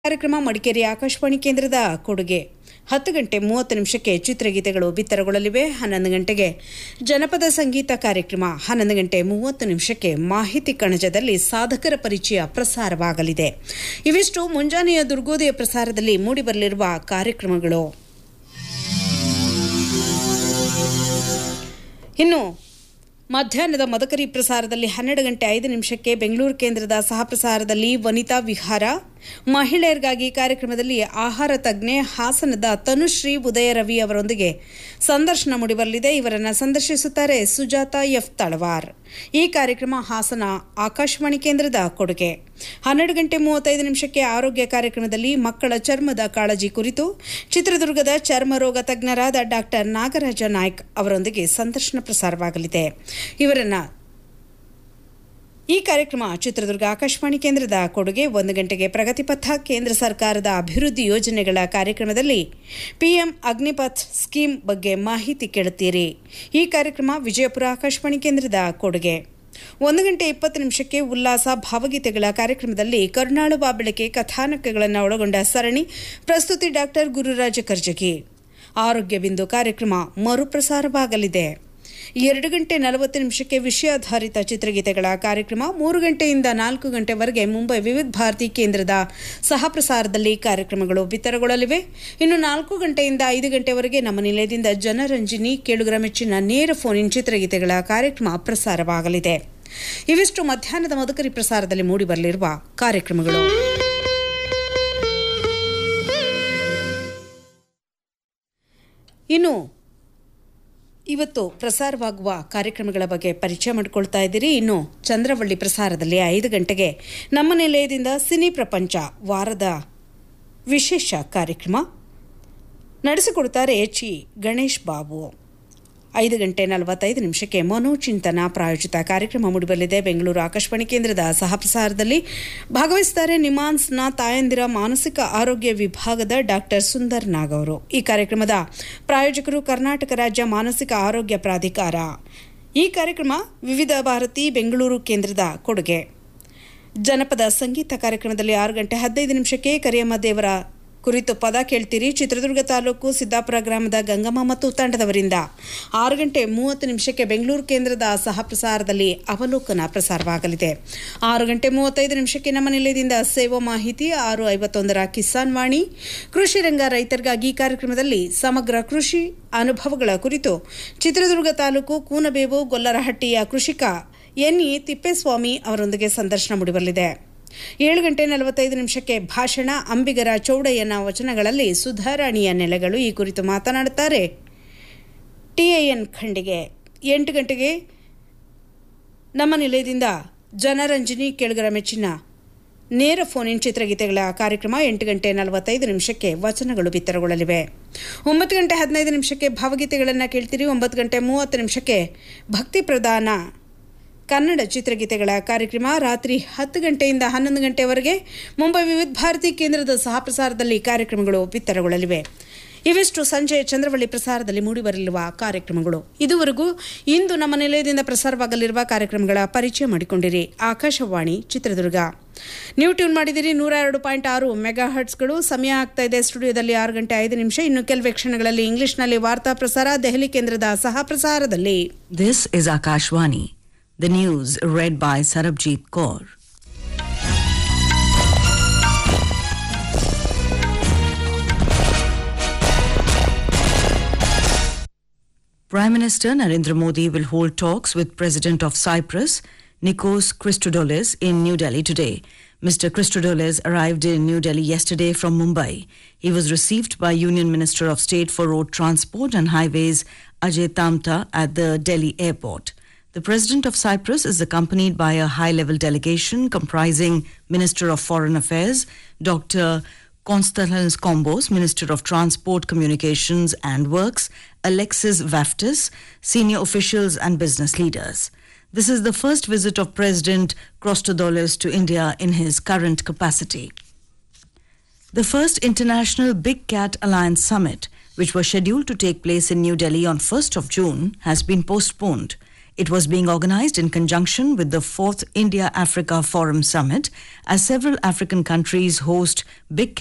ಕಾರ್ಯಕ್ರಮ ಮಡಿಕೇರಿ ಆಕಾಶವಾಣಿ ಕೇಂದ್ರದ ಕೊಡುಗೆ ಹತ್ತು ಗಂಟೆ ಮೂವತ್ತು ನಿಮಿಷಕ್ಕೆ ಚಿತ್ರಗೀತೆಗಳು ಬಿತ್ತರಗೊಳ್ಳಲಿವೆ ಹನ್ನೊಂದು ಗಂಟೆಗೆ ಜನಪದ ಸಂಗೀತ ಕಾರ್ಯಕ್ರಮ ಹನ್ನೊಂದು ಗಂಟೆ ಮೂವತ್ತು ನಿಮಿಷಕ್ಕೆ ಮಾಹಿತಿ ಕಣಜದಲ್ಲಿ ಸಾಧಕರ ಪರಿಚಯ ಪ್ರಸಾರವಾಗಲಿದೆ ಇವಿಷ್ಟು ಮುಂಜಾನೆಯ ದುರ್ಗೋದಯ ಪ್ರಸಾರದಲ್ಲಿ ಮೂಡಿಬರಲಿರುವ ಕಾರ್ಯಕ್ರಮಗಳು ಇನ್ನು ಮಧ್ಯಾಹ್ನದ ಮದಕರಿ ಪ್ರಸಾರದಲ್ಲಿ ಹನ್ನೆರಡು ಗಂಟೆ ಐದು ನಿಮಿಷಕ್ಕೆ ಬೆಂಗಳೂರು ಕೇಂದ್ರದ ಸಹ ಪ್ರಸಾರದಲ್ಲಿ ವನಿತಾ ವಿಹಾರ ಮಹಿಳೆಯರಿಗಾಗಿ ಕಾರ್ಯಕ್ರಮದಲ್ಲಿ ಆಹಾರ ತಜ್ಞೆ ಹಾಸನದ ತನುಶ್ರೀ ಉದಯ ರವಿ ಅವರೊಂದಿಗೆ ಸಂದರ್ಶನ ಮೂಡಿಬರಲಿದೆ ಇವರನ್ನು ಸಂದರ್ಶಿಸುತ್ತಾರೆ ಸುಜಾತ ಎಫ್ ತಳವಾರ್ ಈ ಕಾರ್ಯಕ್ರಮ ಹಾಸನ ಆಕಾಶವಾಣಿ ಕೇಂದ್ರದ ಕೊಡುಗೆ ಹನ್ನೆರಡು ಗಂಟೆ ಮೂವತ್ತೈದು ನಿಮಿಷಕ್ಕೆ ಆರೋಗ್ಯ ಕಾರ್ಯಕ್ರಮದಲ್ಲಿ ಮಕ್ಕಳ ಚರ್ಮದ ಕಾಳಜಿ ಕುರಿತು ಚಿತ್ರದುರ್ಗದ ಚರ್ಮ ರೋಗ ತಜ್ಞರಾದ ಡಾಕ್ಟರ್ ನಾಗರಾಜ ನಾಯ್ಕ್ ಅವರೊಂದಿಗೆ ಸಂದರ್ಶನ ಪ್ರಸಾರವಾಗಲಿದೆ ಇವರನ್ನ ಈ ಕಾರ್ಯಕ್ರಮ ಚಿತ್ರದುರ್ಗ ಆಕಾಶವಾಣಿ ಕೇಂದ್ರದ ಕೊಡುಗೆ ಒಂದು ಗಂಟೆಗೆ ಪ್ರಗತಿಪಥ ಕೇಂದ್ರ ಸರ್ಕಾರದ ಅಭಿವೃದ್ಧಿ ಯೋಜನೆಗಳ ಕಾರ್ಯಕ್ರಮದಲ್ಲಿ ಪಿಎಂ ಅಗ್ನಿಪಥ್ ಸ್ಕೀಮ್ ಬಗ್ಗೆ ಮಾಹಿತಿ ಕೇಳುತ್ತೀರಿ ಈ ಕಾರ್ಯಕ್ರಮ ವಿಜಯಪುರ ಆಕಾಶವಾಣಿ ಕೇಂದ್ರದ ಕೊಡುಗೆ ಒಂದು ಗಂಟೆ ಇಪ್ಪತ್ತು ನಿಮಿಷಕ್ಕೆ ಉಲ್ಲಾಸ ಭಾವಗೀತೆಗಳ ಕಾರ್ಯಕ್ರಮದಲ್ಲಿ ಕರುಣಾಳು ಬಾಬೆಳಕೆ ಕಥಾನಕಗಳನ್ನು ಒಳಗೊಂಡ ಸರಣಿ ಪ್ರಸ್ತುತಿ ಡಾಕ್ಟರ್ ಗುರುರಾಜ ಕರ್ಜಗಿ ಆರೋಗ್ಯ ಬಿಂದು ಕಾರ್ಯಕ್ರಮ ಮರುಪ್ರಸಾರವಾಗಲಿದೆ ಎರಡು ಗಂಟೆ ನಲವತ್ತು ನಿಮಿಷಕ್ಕೆ ವಿಷಯಾಧಾರಿತ ಚಿತ್ರಗೀತೆಗಳ ಕಾರ್ಯಕ್ರಮ ಮೂರು ಗಂಟೆಯಿಂದ ನಾಲ್ಕು ಗಂಟೆವರೆಗೆ ಮುಂಬೈ ವಿವಿಧ ಭಾರತಿ ಕೇಂದ್ರದ ಸಹ ಪ್ರಸಾರದಲ್ಲಿ ಕಾರ್ಯಕ್ರಮಗಳು ಬಿತ್ತರಗೊಳ್ಳಲಿವೆ ಇನ್ನು ನಾಲ್ಕು ಗಂಟೆಯಿಂದ ಐದು ಗಂಟೆವರೆಗೆ ನಮ್ಮ ನಿಲಯದಿಂದ ಜನರಂಜಿನಿ ಕೇಳುಗರ ಮೆಚ್ಚಿನ ನೇರ ಫೋನ್ ಇನ್ ಚಿತ್ರಗೀತೆಗಳ ಕಾರ್ಯಕ್ರಮ ಪ್ರಸಾರವಾಗಲಿದೆ ಇವಿಷ್ಟು ಮಧ್ಯಾಹ್ನದ ಮಧುಕರಿ ಪ್ರಸಾರದಲ್ಲಿ ಮೂಡಿಬರಲಿರುವ ಕಾರ್ಯಕ್ರಮಗಳು ಇನ್ನು ಇವತ್ತು ಪ್ರಸಾರವಾಗುವ ಕಾರ್ಯಕ್ರಮಗಳ ಬಗ್ಗೆ ಪರಿಚಯ ಮಾಡಿಕೊಳ್ತಾ ಇದ್ದೀರಿ ಇನ್ನು ಚಂದ್ರವಳ್ಳಿ ಪ್ರಸಾರದಲ್ಲಿ ಐದು ಗಂಟೆಗೆ ನಮ್ಮ ನಿಲಯದಿಂದ ಸಿನಿ ಪ್ರಪಂಚ ವಾರದ ವಿಶೇಷ ಕಾರ್ಯಕ್ರಮ ನಡೆಸಿಕೊಡ್ತಾರೆ ಎಚ್ ಇ ಗಣೇಶ್ ಬಾಬು ಐದು ಗಂಟೆ ನಲವತ್ತೈದು ನಿಮಿಷಕ್ಕೆ ಮನೋಚಿಂತನ ಪ್ರಾಯೋಜಿತ ಕಾರ್ಯಕ್ರಮ ಮೂಡಿಬರಲಿದೆ ಬೆಂಗಳೂರು ಆಕಾಶವಾಣಿ ಕೇಂದ್ರದ ಸಹ ಪ್ರಸಾರದಲ್ಲಿ ಭಾಗವಹಿಸುತ್ತಾರೆ ನಿಮಾನ್ಸ್ನ ತಾಯಂದಿರ ಮಾನಸಿಕ ಆರೋಗ್ಯ ವಿಭಾಗದ ಡಾಕ್ಟರ್ ಸುಂದರ್ ನಾಗ್ ಅವರು ಈ ಕಾರ್ಯಕ್ರಮದ ಪ್ರಾಯೋಜಕರು ಕರ್ನಾಟಕ ರಾಜ್ಯ ಮಾನಸಿಕ ಆರೋಗ್ಯ ಪ್ರಾಧಿಕಾರ ಈ ಕಾರ್ಯಕ್ರಮ ವಿವಿಧ ಭಾರತಿ ಬೆಂಗಳೂರು ಕೇಂದ್ರದ ಕೊಡುಗೆ ಜನಪದ ಸಂಗೀತ ಕಾರ್ಯಕ್ರಮದಲ್ಲಿ ಆರು ಗಂಟೆ ಹದಿನೈದು ನಿಮಿಷಕ್ಕೆ ಕರಿಯಮ್ಮ ದೇವರ ಕುರಿತು ಪದ ಕೇಳ್ತೀರಿ ಚಿತ್ರದುರ್ಗ ತಾಲೂಕು ಸಿದ್ದಾಪುರ ಗ್ರಾಮದ ಗಂಗಮ್ಮ ಮತ್ತು ತಂಡದವರಿಂದ ಆರು ಗಂಟೆ ಮೂವತ್ತು ನಿಮಿಷಕ್ಕೆ ಬೆಂಗಳೂರು ಕೇಂದ್ರದ ಸಹ ಪ್ರಸಾರದಲ್ಲಿ ಅವಲೋಕನ ಪ್ರಸಾರವಾಗಲಿದೆ ಆರು ಗಂಟೆ ಮೂವತ್ತೈದು ನಿಮಿಷಕ್ಕೆ ನಮ್ಮ ನಿಲಯದಿಂದ ಸೇವಾ ಮಾಹಿತಿ ಆರು ಐವತ್ತೊಂದರ ಕಿಸಾನ್ ವಾಣಿ ಕೃಷಿ ರಂಗ ರೈತರಿಗಾಗಿ ಈ ಕಾರ್ಯಕ್ರಮದಲ್ಲಿ ಸಮಗ್ರ ಕೃಷಿ ಅನುಭವಗಳ ಕುರಿತು ಚಿತ್ರದುರ್ಗ ತಾಲೂಕು ಕೂನಬೇವು ಗೊಲ್ಲರಹಟ್ಟಿಯ ಕೃಷಿಕ ಎನ್ಇ ತಿಪ್ಪೇಸ್ವಾಮಿ ಅವರೊಂದಿಗೆ ಸಂದರ್ಶನ ಮೂಡಿಬರಲಿದೆ ಏಳು ಗಂಟೆ ನಲವತ್ತೈದು ನಿಮಿಷಕ್ಕೆ ಭಾಷಣ ಅಂಬಿಗರ ಚೌಡಯ್ಯನ ವಚನಗಳಲ್ಲಿ ಸುಧಾರಾಣಿಯ ನೆಲೆಗಳು ಈ ಕುರಿತು ಮಾತನಾಡುತ್ತಾರೆ ಟಿಐಎನ್ ಖಂಡಿಗೆ ಎಂಟು ಗಂಟೆಗೆ ನಮ್ಮ ನಿಲಯದಿಂದ ಜನರಂಜನಿ ಕೆಳಗರ ಮೆಚ್ಚಿನ ನೇರ ಫೋನ್ ಇನ್ ಚಿತ್ರಗೀತೆಗಳ ಕಾರ್ಯಕ್ರಮ ಎಂಟು ಗಂಟೆ ನಲವತ್ತೈದು ನಿಮಿಷಕ್ಕೆ ವಚನಗಳು ಬಿತ್ತರಗೊಳ್ಳಲಿವೆ ಒಂಬತ್ತು ಗಂಟೆ ಹದಿನೈದು ನಿಮಿಷಕ್ಕೆ ಭಾವಗೀತೆಗಳನ್ನು ಕೇಳ್ತೀರಿ ಒಂಬತ್ತು ಗಂಟೆ ಮೂವತ್ತು ನಿಮಿಷಕ್ಕೆ ಭಕ್ತಿ ಪ್ರಧಾನ ಕನ್ನಡ ಚಿತ್ರಗೀತೆಗಳ ಕಾರ್ಯಕ್ರಮ ರಾತ್ರಿ ಹತ್ತು ಗಂಟೆಯಿಂದ ಹನ್ನೊಂದು ಗಂಟೆವರೆಗೆ ಮುಂಬೈ ವಿವಿಧ ಭಾರತಿ ಕೇಂದ್ರದ ಸಹ ಪ್ರಸಾರದಲ್ಲಿ ಕಾರ್ಯಕ್ರಮಗಳು ಬಿತ್ತರಗೊಳ್ಳಲಿವೆ ಇವಿಷ್ಟು ಸಂಜೆ ಚಂದ್ರವಳ್ಳಿ ಪ್ರಸಾರದಲ್ಲಿ ಮೂಡಿಬರಲಿರುವ ಕಾರ್ಯಕ್ರಮಗಳು ಇದುವರೆಗೂ ಇಂದು ನಮ್ಮ ನಿಲಯದಿಂದ ಪ್ರಸಾರವಾಗಲಿರುವ ಕಾರ್ಯಕ್ರಮಗಳ ಪರಿಚಯ ಮಾಡಿಕೊಂಡಿರಿ ಆಕಾಶವಾಣಿ ಚಿತ್ರದುರ್ಗ ನೀವು ಟ್ಯೂನ್ ಮಾಡಿದಿರಿ ನೂರ ಎರಡು ಪಾಯಿಂಟ್ ಆರು ಮೆಗಾ ಹರ್ಟ್ಸ್ಗಳು ಸಮಯ ಆಗ್ತಾ ಇದೆ ಸ್ಟುಡಿಯೋದಲ್ಲಿ ಆರು ಗಂಟೆ ಐದು ನಿಮಿಷ ಇನ್ನು ಕೆಲವೇ ಕ್ಷಣಗಳಲ್ಲಿ ಇಂಗ್ಲಿಷ್ನಲ್ಲಿ ವಾರ್ತಾ ಪ್ರಸಾರ ದೆಹಲಿ ಕೇಂದ್ರದ ಸಹ ಪ್ರಸಾರದಲ್ಲಿ This is Akashwani. The news read by Sarabjit Kaur. Prime Minister Narendra Modi will hold talks with President of Cyprus, Nikos Christodoulos, in New Delhi today. Mr. Christodoulos arrived in New Delhi yesterday from Mumbai. He was received by Union Minister of State for Road Transport and Highways Ajay Tamta at the Delhi airport. The President of Cyprus is accompanied by a high level delegation comprising Minister of Foreign Affairs, Dr. Konstantinos Kombos, Minister of Transport, Communications and Works, Alexis Vaftis, senior officials and business leaders. This is the first visit of President Christodoulos to India in his current capacity. The first International Big Cat Alliance Summit, which was scheduled to take place in New Delhi on 1st of June, has been postponed. It was being organized in conjunction with the fourth India Africa Forum Summit as several African countries host big